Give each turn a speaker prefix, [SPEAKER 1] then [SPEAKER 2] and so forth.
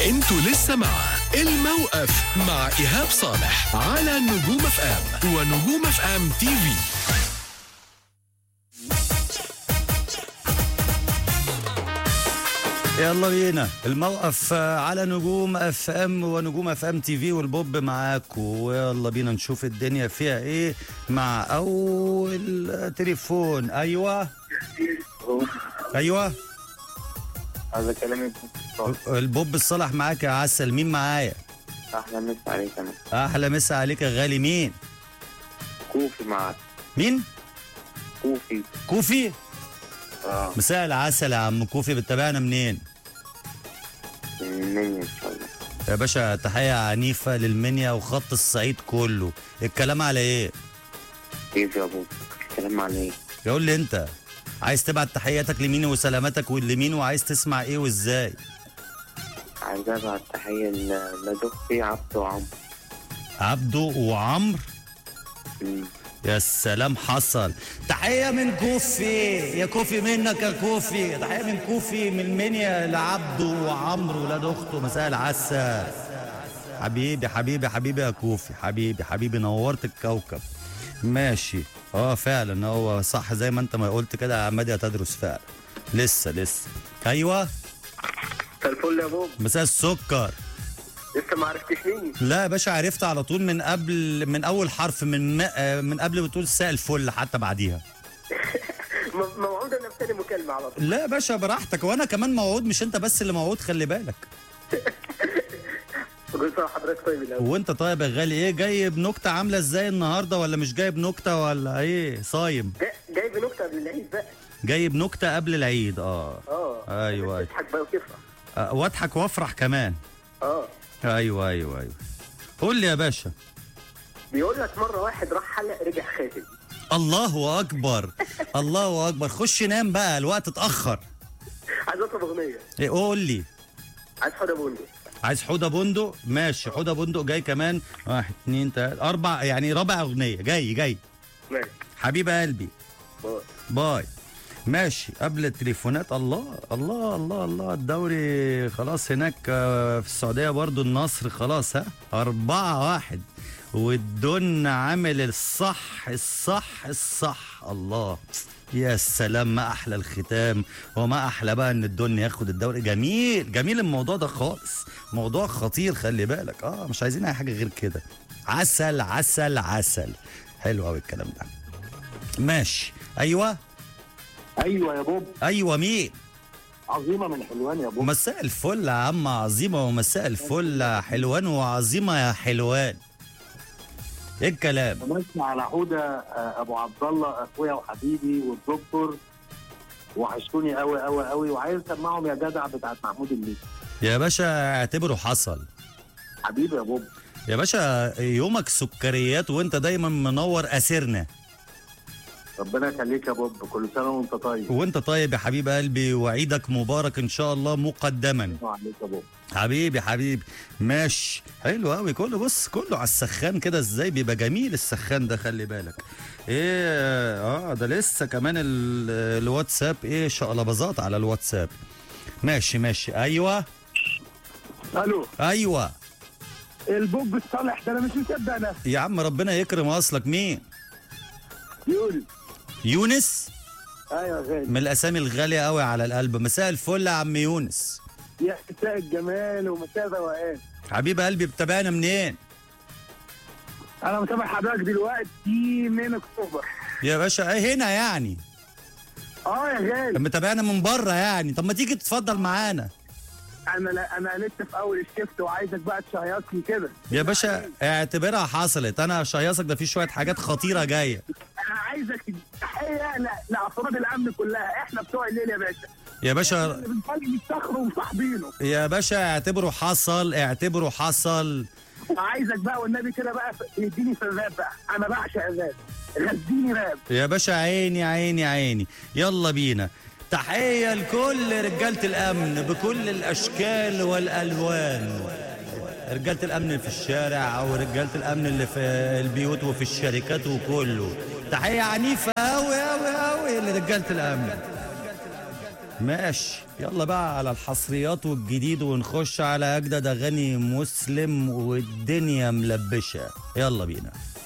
[SPEAKER 1] انتوا لسه مع الموقف مع ايهاب صالح على نجوم اف ام ونجوم اف ام تي في
[SPEAKER 2] يلا بينا الموقف آه، على نجوم اف ام ونجوم اف ام تي في والبوب معاكم ويلا بينا نشوف الدنيا فيها ايه مع اول تليفون ايوه ايوه
[SPEAKER 3] هذا كلامي
[SPEAKER 2] البوب الصالح معاك يا عسل مين معايا
[SPEAKER 3] احلى مسا عليك انا
[SPEAKER 2] احلى مسا عليك يا غالي مين
[SPEAKER 3] كوفي معاك
[SPEAKER 2] مين
[SPEAKER 3] كوفي
[SPEAKER 2] كوفي
[SPEAKER 3] اه
[SPEAKER 2] مساء العسل يا عم كوفي بتتابعنا منين
[SPEAKER 3] من مني ان شاء الله
[SPEAKER 2] يا باشا تحية عنيفة للمنيا وخط الصعيد كله الكلام على ايه
[SPEAKER 3] كيف يا ابو الكلام عن ايه
[SPEAKER 2] يقول لي انت عايز تبعت تحياتك لمين وسلامتك لمين وعايز تسمع ايه وازاي
[SPEAKER 3] عايز ابعت تحيه ل- لدختي عبد وعمرو
[SPEAKER 2] عبده وعمرو
[SPEAKER 3] مم.
[SPEAKER 2] يا سلام حصل تحية من كوفي يا كوفي منك يا كوفي تحية من كوفي من المنيا لعبده وعمرو ولاد اخته مساء العسل حبيبي حبيبي حبيبي يا كوفي حبيبي حبيبي نورت الكوكب ماشي اه فعلا هو صح زي ما انت ما قلت كده يا عماد يا تدرس فعلا لسه لسه ايوه
[SPEAKER 3] مساء الفل يا بوب
[SPEAKER 2] مساء السكر
[SPEAKER 3] لسه ما عرفتشنيش
[SPEAKER 2] لا يا باشا عرفت على طول من قبل من اول حرف من ما آه، من قبل ما تقول ساء الفل حتى بعديها
[SPEAKER 3] موعود انا بتاني مكالمه على طول
[SPEAKER 2] لا يا باشا براحتك وانا كمان موعود مش انت بس اللي موعود خلي بالك
[SPEAKER 3] كل سنه حضرتك طيب الاول
[SPEAKER 2] وانت طيب يا غالي ايه جايب نكته عامله ازاي النهارده ولا مش جايب نكته ولا ايه صايم
[SPEAKER 3] جاي- جايب نكته قبل العيد بقى
[SPEAKER 2] جايب نكته قبل العيد اه
[SPEAKER 3] اه
[SPEAKER 2] أيوة.
[SPEAKER 3] تضحك بقى وتفرح
[SPEAKER 2] آه، واضحك وافرح كمان
[SPEAKER 3] اه
[SPEAKER 2] ايوه ايوه ايوه قول لي يا باشا
[SPEAKER 3] بيقول لك مره واحد راح حلق رجع خاتم
[SPEAKER 2] الله اكبر الله اكبر خش نام بقى الوقت اتاخر
[SPEAKER 3] عايز اطلب اغنيه
[SPEAKER 2] ايه قول لي
[SPEAKER 3] عايز حوده بوندي
[SPEAKER 2] عايز حوده بندق ماشي حوده بندق جاي كمان واحد اتنين تلاته اربع يعني رابع اغنيه جاي جاي
[SPEAKER 3] ماشي
[SPEAKER 2] حبيب قلبي
[SPEAKER 3] باي.
[SPEAKER 2] باي ماشي قبل التليفونات الله الله الله الله الدوري خلاص هناك آه، في السعودية برضو النصر خلاص ها أربعة واحد والدن عامل الصح الصح الصح الله يا سلام ما أحلى الختام وما أحلى بقى إن الدن ياخد الدوري جميل جميل الموضوع ده خالص موضوع خطير خلي بالك اه مش عايزين أي حاجة غير كده عسل عسل عسل حلو قوي الكلام ده ماشي ايوه
[SPEAKER 4] ايوه يا بوب
[SPEAKER 2] ايوه مين
[SPEAKER 4] عظيمه من حلوان يا بوب
[SPEAKER 2] مساء الفل يا عم عظيمه ومساء الفل يا حلوان وعظيمه يا حلوان ايه الكلام
[SPEAKER 4] بمسي على حوده آه، ابو عبد الله اخويا وحبيبي والدكتور وحشتوني قوي قوي قوي وعايز اسمعهم يا جدع بتاعت محمود الليثي
[SPEAKER 2] يا باشا اعتبره حصل
[SPEAKER 4] حبيبي يا بوب
[SPEAKER 2] يا باشا يومك سكريات وانت دايما منور اسرنا
[SPEAKER 4] ربنا يخليك يا بوب كل سنه وانت طيب
[SPEAKER 2] وانت طيب يا حبيب قلبي وعيدك مبارك ان شاء الله مقدما
[SPEAKER 4] عليك يا بوب
[SPEAKER 2] حبيبي حبيبي ماشي حلو قوي كله بص كله على السخان كده ازاي بيبقى جميل السخان ده خلي بالك ايه اه ده لسه كمان ال- الواتساب ايه شقلباظات على الواتساب ماشي ماشي ايوه
[SPEAKER 4] الو
[SPEAKER 2] ايوه
[SPEAKER 4] البوب الصالح ده انا مش مصدق نفسي
[SPEAKER 2] يا عم ربنا يكرم اصلك مين
[SPEAKER 4] يقول
[SPEAKER 2] يونس
[SPEAKER 4] ايوه يا غالي
[SPEAKER 2] من الاسامي الغاليه قوي على القلب مساء الفل يا عم يونس
[SPEAKER 4] يا مساء الجمال ومساء الروقان
[SPEAKER 2] حبيب قلبي بتابعنا منين
[SPEAKER 4] انا متابع حضرتك دلوقتي من اكتوبر
[SPEAKER 2] يا باشا ايه هنا يعني
[SPEAKER 4] اه يا غالي
[SPEAKER 2] متابعنا من بره يعني طب ما تيجي تتفضل معانا
[SPEAKER 4] انا لا انا لسه في اول الشفت وعايزك بقى تشيصني كده
[SPEAKER 2] يا باشا اعتبرها حصلت انا شيصك ده في شويه حاجات خطيره جايه
[SPEAKER 4] انا عايزك تدي تحيه ل- لافراد الامن كلها احنا بتوع الليل يا باشا
[SPEAKER 2] يا باشا
[SPEAKER 4] اللي بنفلي الصخر ومصاحبينه
[SPEAKER 2] يا باشا اعتبره حصل اعتبره حصل
[SPEAKER 4] وعايزك بقى والنبي كده بقى تديني في الراب بقى انا بعشق الراب غديني راب
[SPEAKER 2] يا باشا عيني عيني عيني يلا بينا تحية لكل رجالة الأمن بكل الأشكال والألوان رجالة الأمن في الشارع أو رجالة الأمن اللي في البيوت وفي الشركات وكله تحية عنيفة أوي أوي أوي لرجالة الأمن ماشي يلا بقى على الحصريات والجديد ونخش على اجدد اغاني مسلم والدنيا ملبشه يلا بينا